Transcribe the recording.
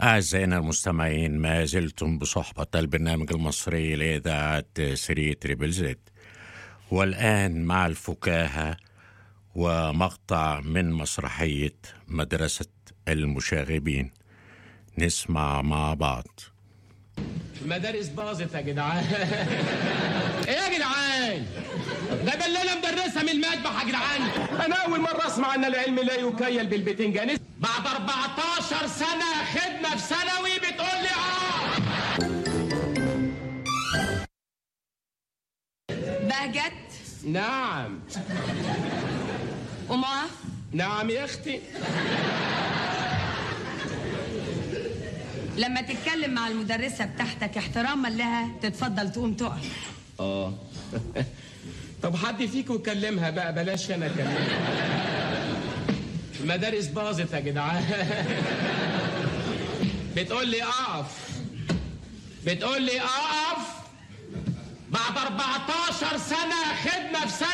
أعزائنا المستمعين ما زلتم بصحبة البرنامج المصري لإذاعة سري تريبل زد والآن مع الفكاهة ومقطع من مسرحية مدرسة المشاغبين نسمع مع بعض المدارس باظت يا جدعان ايه يا جدعان ده بلالة مدرسة من المذبح يا جدعان انا اول مرة اسمع ان العلم لا يكيل بالبتنجان بعد 14 سنة خدمة في ثانوي بتقول لي اه بهجت نعم ومعاف نعم يا اختي لما تتكلم مع المدرسة بتاعتك احتراما لها تتفضل تقوم تقف اه طب حد فيكم يكلمها بقى بلاش انا اكلمها المدارس باظت يا جدعان بتقول لي اقف بتقول لي اقف بعد 14 سنة خدمة في